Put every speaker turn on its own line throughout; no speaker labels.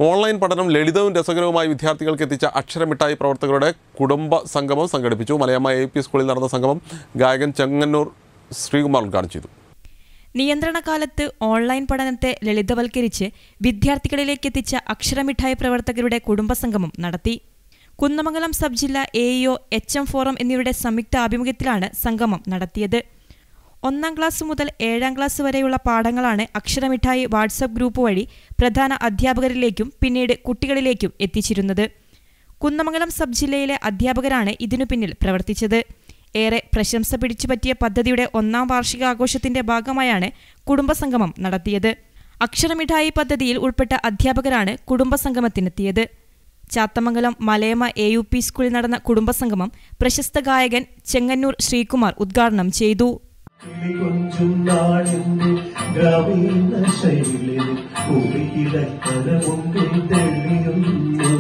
online പഠനം ലളിതവും രസകരവുമായി വിദ്യാർത്ഥികൾക്ക് എത്തിച്ച അക്ഷരമിഠായി പ്രവർത്തകരുടെ കുടുംബ സംഗമം സംഘടിപ്പിച്ചു മലയമ്മ എ പി സ്കൂളിൽ നടന്ന സംഗമം ഗായകൻ ചെങ്ങന്നൂർ ശ്രീകുമാർ ഉദ്ഘാടനം ചെയ്തു
നിയന്ത്രണകാലത്ത് ഓൺലൈൻ പഠനത്തെ ലളിതവൽക്കരിച്ച് വിദ്യാർത്ഥികളിലേക്ക് എത്തിച്ച അക്ഷരമിഠായി പ്രവർത്തകരുടെ കുടുംബസംഗമം നടത്തി കുന്നമംഗലം സബ് ജില്ല A EO H M forum എന്നിവരുടെ സംയുക്ത ആഭിമുഖ്യത്തിലാണ് സംഗമം നടത്തിയത് ഒന്നാം ക്ലാസ് മുതൽ ഏഴാം ക്ലാസ് വരെയുള്ള പാഠങ്ങളാണ് അക്ഷരമിഠായി വാട്സപ്പ് ഗ്രൂപ്പ് വഴി പ്രധാന അധ്യാപകരിലേക്കും പിന്നീട് കുട്ടികളിലേക്കും എത്തിച്ചിരുന്നത് കുന്നമംഗലം സബ് ജില്ലയിലെ അധ്യാപകരാണ് ഇതിനു പിന്നിൽ പ്രവർത്തിച്ചത് ഏറെ പ്രശംസ പിടിച്ചുപറ്റിയ പദ്ധതിയുടെ ഒന്നാം വാർഷികാഘോഷത്തിന്റെ ഭാഗമായാണ് കുടുംബസംഗമം നടത്തിയത് അക്ഷരമിഠായി പദ്ധതിയിൽ ഉൾപ്പെട്ട അധ്യാപകരാണ് കുടുംബസംഗമത്തിനെത്തിയത് Chathamangalam Malayama A U P സ്കൂളിൽ നടന്ന കുടുംബസംഗമം പ്രശസ്ത ഗായകൻ ചെങ്ങന്നൂർ ശ്രീകുമാർ ഉദ്ഘാടനം ചെയ്തു
കൊഞ്ചും നാടിന്റെ ഗ്രാമീണ ശൈലിയിൽ കുറിയിലക്കര മുമ്പിൽ തെളിയുന്നു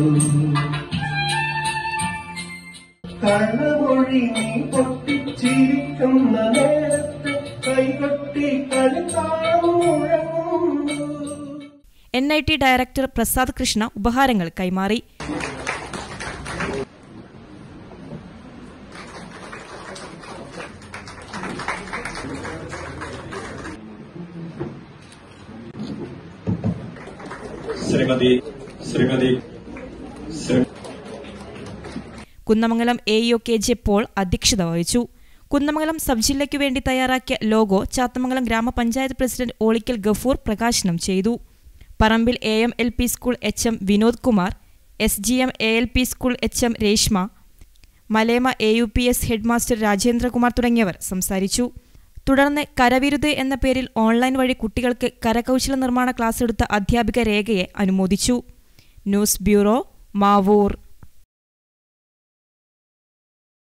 കള്ളമൊഴി നീ പൊട്ടിച്ചിരിക്കുന്ന നേരത്ത് കൈകൊട്ടി കളിത്താളം മുഴങ്ങുന്നു
N I T director Prasad Krishna ഉപഹാരങ്ങൾ കൈമാറി
Shrimati Shrimati Shri
Kunnamangalam A EO K J Paul അധ്യക്ഷത വഹിച്ചു കുന്നമംഗലം സബ് ജില്ലയ്ക്കു വേണ്ടി തയ്യാറാക്കിയ ലോഗോ ചാത്തമംഗലം ഗ്രാമപഞ്ചായത്ത് പ്രസിഡന്റ് ഓളിക്കൽ ഗഫൂർ പ്രകാശനം ചെയ്തു Parambil A M L P school H M Vinod Kumar S G M A L P school H M Reshma Malema A U P S headmaster Rajendrakumar തുടങ്ങിയവർ സംസാരിച്ചു തുടർന്ന് കരവിരുത് എന്ന പേരിൽ ഓൺലൈൻ വഴി കുട്ടികൾക്ക് കരകൗശല നിർമ്മാണ ക്ലാസ് എടുത്ത അധ്യാപിക രേഖയെ അനുമോദിച്ചു ന്യൂസ് ബ്യൂറോ മാവൂർ